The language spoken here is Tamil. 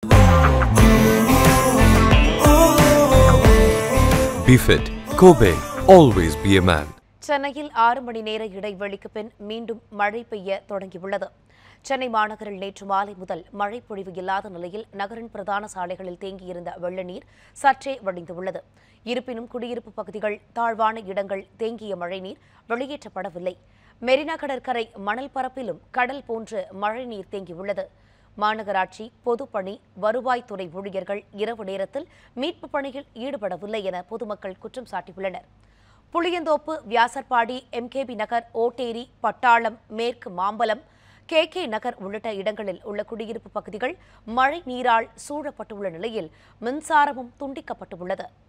BeFit Kobe. Always be a man. சென்னையில் ஆறு மணி நேர இடைவெளிக்கு பின் மீண்டும் மழை பெய்ய தொடங்கியுள்ளது சென்னை மாநகரில் நேற்று மாலை முதல் மழை பொழிவு இல்லாத நிலையில் நகரின் பிரதான சாலைகளில் தேங்கியிருந்த வெள்ள நீர் சற்றே வடிந்துள்ளது இருப்பினும் குடியிருப்பு பகுதிகள் தாழ்வான இடங்கள் தேங்கிய மழைநீர் வெளியேற்றப்படவில்லை மெரினா கடற்கரை மணல் பரப்பிலும் கடல் போன்று மழைநீர் தேங்கியுள்ளது மாநகராட்சி பொதுப்பணி வருவாய்த்துறை ஊழியர்கள் இரவு நேரத்தில் மீட்புப் பணியில் ஈடுபடவில்லை என பொதுமக்கள் குற்றம் சாட்டியுள்ளனர் புளியந்தோப்பு வியாசர்பாடி எம்கேபி நகர் ஓட்டேரி பட்டாளம் மேற்கு மாம்பலம் கே கே நகர் உள்ளிட்ட இடங்களில் உள்ள குடியிருப்பு பகுதிகள் மழை நீரால் சூழப்பட்டுள்ள நிலையில் மின்சாரமும் துண்டிக்கப்பட்டுள்ளது